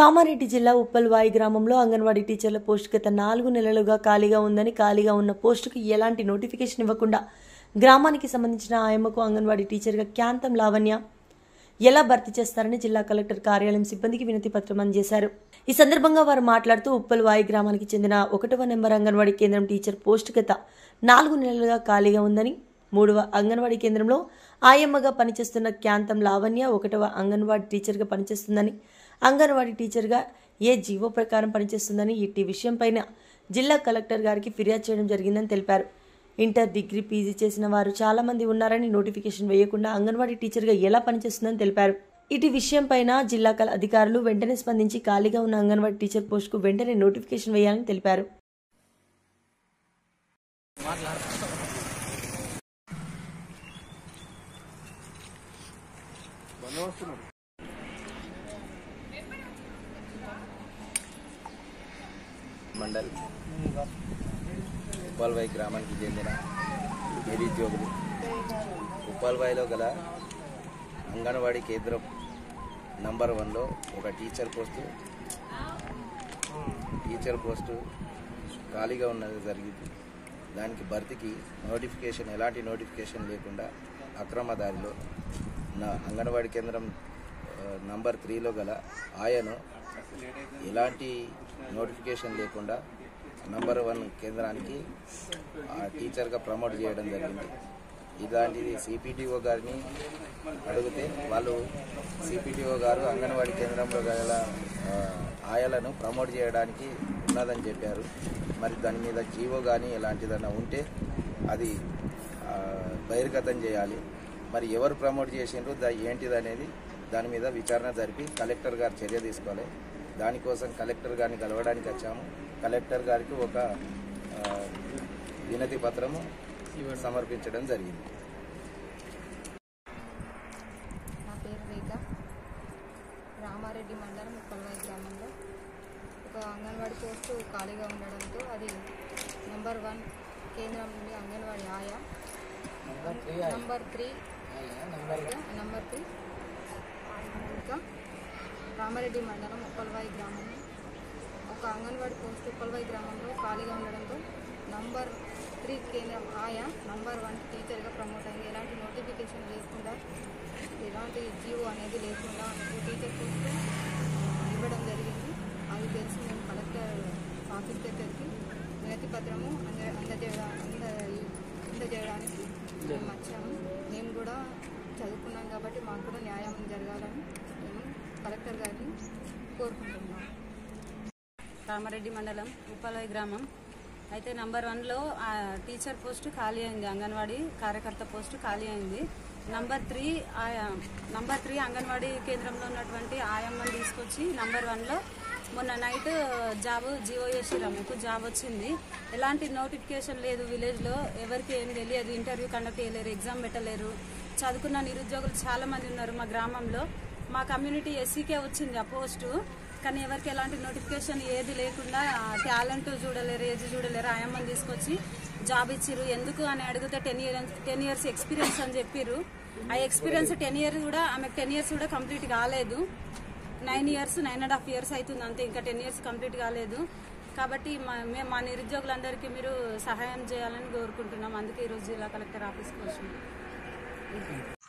కామారెడ్డి జిల్లా ఉప్పల్వాయి గ్రామంలో అంగన్వాడీ టీచర్ల పోస్ట్ గత నాలుగు నెలలుగా ఖాళీగా ఉందని ఖాళీగా ఉన్న పోస్టుకు ఎలాంటి నోటిఫికేషన్ ఇవ్వకుండా గ్రామానికి సంబంధించిన ఆయమ్మకు అంగన్వాడీ టీచర్గా క్యాంతం లావణ్య ఎలా భర్తీ చేస్తారని జిల్లా కలెక్టర్ కార్యాలయం సిబ్బందికి వినతి పత్రం అందజేశారు ఈ సందర్భంగా వారు మాట్లాడుతూ ఉప్పల్వాయి గ్రామానికి చెందిన ఒకటవ నెంబర్ అంగన్వాడీ కేంద్రం టీచర్ పోస్ట్ గత నాలుగు నెలలుగా ఖాళీగా ఉందని మూడవ అంగన్వాడీ కేంద్రంలో ఆయమ్మగా పనిచేస్తున్న క్యాంతం లావణ్య ఒకటవ అంగన్వాడీ టీచర్గా పనిచేస్తుందని అంగన్వాడీ టీచర్గా ఏ జీవో ప్రకారం పనిచేస్తుందని ఇట్టి విషయంపైన జిల్లా కలెక్టర్ గారికి ఫిర్యాదు చేయడం జరిగిందని తెలిపారు ఇంటర్ డిగ్రీ పీజీ చేసిన వారు చాలా మంది ఉన్నారని నోటిఫికేషన్ వేయకుండా అంగన్వాడీ టీచర్గా ఎలా పనిచేస్తుందని తెలిపారు ఇటు విషయంపైన జిల్లా కల అధికారులు వెంటనే స్పందించి ఖాళీగా ఉన్న అంగన్వాడీ టీచర్ పోస్టుకు వెంటనే నోటిఫికేషన్ వేయాలని తెలిపారు మండల్ ఉప్పాల్వాయి గ్రామానికి చెందిన నిరుద్యోగులు ఉప్పాల్వాయిలో గల అంగన్వాడీ కేంద్రం నంబర్ వన్లో ఒక టీచర్ పోస్టు టీచర్ పోస్టు ఖాళీగా ఉన్నది జరిగింది దానికి భర్తీకి నోటిఫికేషన్ ఎలాంటి నోటిఫికేషన్ లేకుండా అక్రమ దారిలో నా అంగన్వాడీ కేంద్రం ఆ, నంబర్ త్రీలో గల ఆయను ఎలాంటి నోటిఫికేషన్ లేకుండా నంబర్ వన్ కేంద్రానికి ఆ టీచర్గా ప్రమోట్ చేయడం జరిగింది ఇలాంటిది సిపిటిఓ గారిని అడిగితే వాళ్ళు సిపిటిఓ గారు అంగన్వాడీ కేంద్రంలో గల ఆ, ఆయాలను ప్రమోట్ చేయడానికి ఉన్నదని చెప్పారు మరి దాని మీద జీవో కానీ ఎలాంటిదన్నా ఉంటే అది ఆ, బహిర్గతం చేయాలి మరి ఎవరు ప్రమోట్ చేసిండ్రు దా ఏంటిది అనేది దాని మీద విచారణ జరిపి కలెక్టర్ గారు చర్య తీసుకోవాలి దానికోసం కలెక్టర్ గారిని కలవడానికి వచ్చాము కలెక్టర్ గారికి ఒక ఆ, వినతి పత్రము సమర్పించడం జరిగింది నా పేరు రేఖ రామారెడ్డి మండలం ఉప్పలవాయి గ్రామంలో ఒక అంగన్వాడీ పోస్టు ఖాళీగా ఉండడంతో అది నెంబర్ వన్ కేంద్రం నుండి అంగన్వాడీ ఆయా నంబర్ త్రీ నంబర్ త్రీ ఇంకా రామారెడ్డి మండలం ఉప్పలవాయి గ్రామం ఒక అంగన్వాడీ పోస్ట్ ఉప్పలవాయి గ్రామంలో ఖాళీగా ఉండడంతో నంబర్ త్రీ కేంద్రం ఆయా నంబర్ వన్ టీచర్గా ప్రమోట్ అయింది ఎలాంటి నోటిఫికేషన్ లేకుండా ఎలాంటి జీవో అనేది లేకుండా ఒక టీచర్ పోస్ట్ ఇవ్వడం జరిగింది అది తెలిసి మేము కలెక్టర్ ఆఫీస్ దగ్గరికి వినతి పత్రము అంద అందజేయడా అంద అందజేయడానికి మేము వచ్చాము మేము కూడా చదువుకున్నాం కాబట్టి మాకు కూడా న్యాయం జరగాలని మేము కలెక్టర్ గారిని కోరుకుంటున్నాం కామారెడ్డి మండలం ఉప్పలై గ్రామం అయితే నంబర్ వన్లో ఆ టీచర్ పోస్ట్ ఖాళీ అయింది అంగన్వాడీ కార్యకర్త పోస్ట్ ఖాళీ అయింది నంబర్ త్రీ ఆయా నంబర్ త్రీ అంగన్వాడీ కేంద్రంలో ఉన్నటువంటి ఆయమ్మని తీసుకొచ్చి నంబర్ వన్లో మొన్న నైట్ జాబ్ జీవో చేసిర్రు ఆమెకు జాబ్ వచ్చింది ఎలాంటి నోటిఫికేషన్ లేదు విలేజ్లో ఎవరికి ఏం తెలియదు ఇంటర్వ్యూ కండక్ట్ చేయలేరు ఎగ్జామ్ పెట్టలేరు చదువుకున్న నిరుద్యోగులు చాలా మంది ఉన్నారు మా గ్రామంలో మా కమ్యూనిటీ ఎస్సీకే వచ్చింది ఆ పోస్టు కానీ ఎవరికి ఎలాంటి నోటిఫికేషన్ ఏది లేకుండా టాలెంట్ చూడలేరు ఏజ్ చూడలేరు ఆయమ్మని తీసుకొచ్చి జాబ్ ఇచ్చిర్రు ఎందుకు అని అడిగితే ten years ten years experience అని చెప్పిర్రు ఆ ఎక్స్పీరియన్స్ టెన్ ఇయర్స్ కూడా ఆమెకు టెన్ ఇయర్స్ కూడా కంప్లీట్ కాలేదు nine years nine and half years అవుతుంది అంతే ఇంకా టెన్ ఇయర్స్ కంప్లీట్ కాలేదు కాబట్టి మా మేము మా నిరుద్యోగులందరికీ మీరు సహాయం చేయాలని కోరుకుంటున్నాం అందుకే ఈరోజు జిల్లా కలెక్టర్ ఆఫీస్కి వచ్చినాం